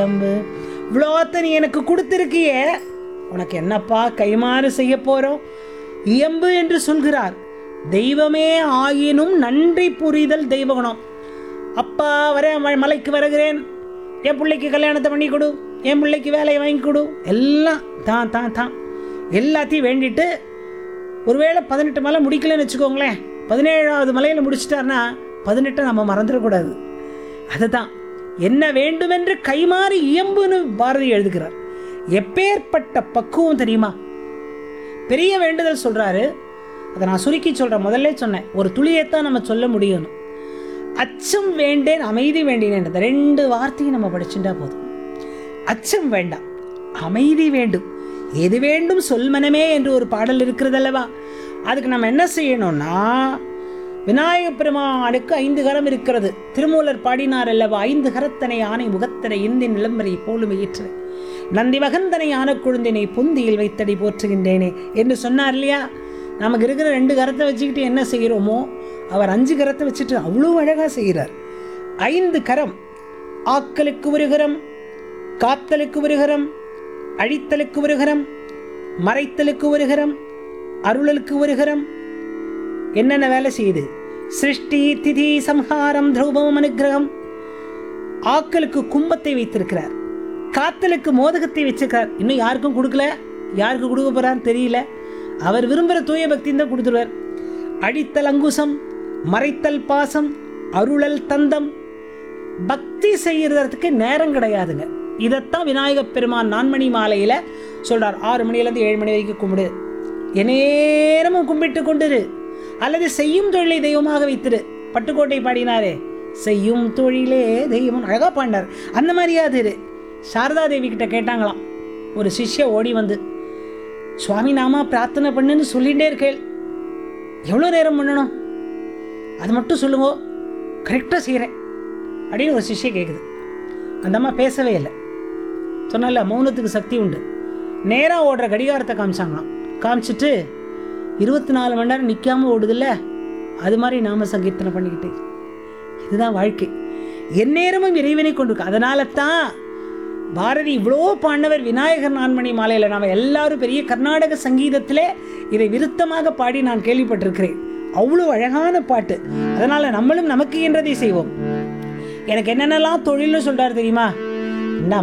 இயம்பு இவ்வளோத்த நீ எனக்கு கொடுத்துருக்கியே உனக்கு என்னப்பா கைமாறு செய்ய போறோம் இயம்பு என்று சொல்கிறார் தெய்வமே ஆயினும் நன்றி புரிதல் தெய்வகுணம் அப்பா வரேன் ம- மலைக்கு வருகிறேன் என் பிள்ளைக்கு கல்யாணத்தை பண்ணி கொடு என் பிள்ளைக்கு வேலையை வாங்கி கொடு எல்லாம் தான் தான் தான் எல்லாத்தையும் வேண்டிட்டு ஒருவேளை பதினெட்டு மலை முடிக்கலன்னு வச்சுக்கோங்களேன் பதினேழாவது மலையில் முடிச்சிட்டாருன்னா பதினெட்டை நம்ம மறந்துடக்கூடாது அதுதான் என்ன வேண்டுமென்று கைமாறி இயம்புன்னு பாரதி எழுதுகிறார் எப்பேற்பட்ட பக்குவம் தெரியுமா பெரிய வேண்டுதல் சொல்றாரு அதை நான் சுருக்கி சொல்றேன் முதல்ல சொன்னேன் ஒரு துளியைத்தான் நம்ம சொல்ல முடியும் அச்சம் வேண்டேன் அமைதி வேண்டினேன் இந்த ரெண்டு வார்த்தையும் நம்ம படிச்சுட்டா போதும் அச்சம் வேண்டாம் அமைதி வேண்டும் எது வேண்டும் சொல் மனமே என்று ஒரு பாடல் இருக்கிறது அல்லவா அதுக்கு நம்ம என்ன செய்யணும்னா விநாயக பெருமானுக்கு ஐந்து கரம் இருக்கிறது திருமூலர் பாடினார் அல்லவா ஐந்து கரத்தனை ஆனை முகத்தனை இந்தின் நிலம்பரை போலும் ஈற்று நந்தி மகந்தனை ஆன குழுந்தினை புந்தியில் வைத்தடி போற்றுகின்றேனே என்று சொன்னார் இல்லையா நமக்கு இருக்கிற ரெண்டு கரத்தை வச்சுக்கிட்டு என்ன செய்கிறோமோ அவர் அஞ்சு கரத்தை வச்சுட்டு அவ்வளோ அழகாக செய்கிறார் ஐந்து கரம் ஆக்கலுக்கு ஒரு கரம் காத்தலுக்கு ஒரு கரம் அழித்தலுக்கு ஒரு கரம் மறைத்தலுக்கு ஒரு கரம் அருளலுக்கு ஒரு கரம் என்னென்ன வேலை செய்யுது சிருஷ்டி திதி சம்ஹாரம் திரௌபம் அனுக்கிரகம் ஆக்கலுக்கு கும்பத்தை வைத்திருக்கிறார் காத்தலுக்கு மோதகத்தை வச்சிருக்கார் இன்னும் யாருக்கும் கொடுக்கல யாருக்கு கொடுக்க போறான்னு தெரியல அவர் விரும்புகிற தூய பக்தியும் தான் கொடுத்துருவார் அடித்தல் அங்குசம் மறைத்தல் பாசம் அருளல் தந்தம் பக்தி செய்யறதுக்கு நேரம் கிடையாதுங்க இதைத்தான் விநாயகப் பெருமான் நான்மணி மாலையில சொல்றார் ஆறு மணிலேருந்து ஏழு மணி வரைக்கும் கும்பிடு எந்நேரமும் கும்பிட்டு கொண்டிரு அல்லது செய்யும் தொழிலை தெய்வமாக வைத்திரு பட்டுக்கோட்டை பாடினாரே செய்யும் தொழிலே தெய்வம் அழகா பாடினார் அந்த மாதிரியாவது இரு சாரதா தேவி கிட்ட கேட்டாங்களாம் ஒரு சிஷ்ய ஓடி வந்து சுவாமி நாமா பிரார்த்தனை பண்ணுன்னு சொல்லிகிட்டே இருக்கேள் எவ்வளோ நேரம் பண்ணணும் அது மட்டும் சொல்லுங்க கரெக்டாக செய்கிறேன் அப்படின்னு ஒரு சிஷ்ய கேட்குது அந்த அம்மா பேசவே இல்லை சொன்னல மௌனத்துக்கு சக்தி உண்டு நேராக ஓடுற கடிகாரத்தை காமிச்சாங்களாம் காமிச்சிட்டு இருபத்தி நாலு மணி நேரம் நிற்காம ஓடுதில்ல அது மாதிரி நாம சங்கீர்த்தனை பண்ணிக்கிட்டு இதுதான் வாழ்க்கை எந்நேரமும் இறைவனை கொண்டிருக்கு அதனால தான் பாரதி இவ்வளோ பாண்டவர் விநாயகர் நான்மணி மாலையில் நாம் எல்லாரும் பெரிய கர்நாடக சங்கீதத்திலே இதை விருத்தமாக பாடி நான் கேள்விப்பட்டிருக்கிறேன் அவ்வளோ அழகான பாட்டு அதனால நம்மளும் நமக்கு என்றதை செய்வோம் எனக்கு என்னென்னலாம் தொழில்னு சொல்றாரு தெரியுமா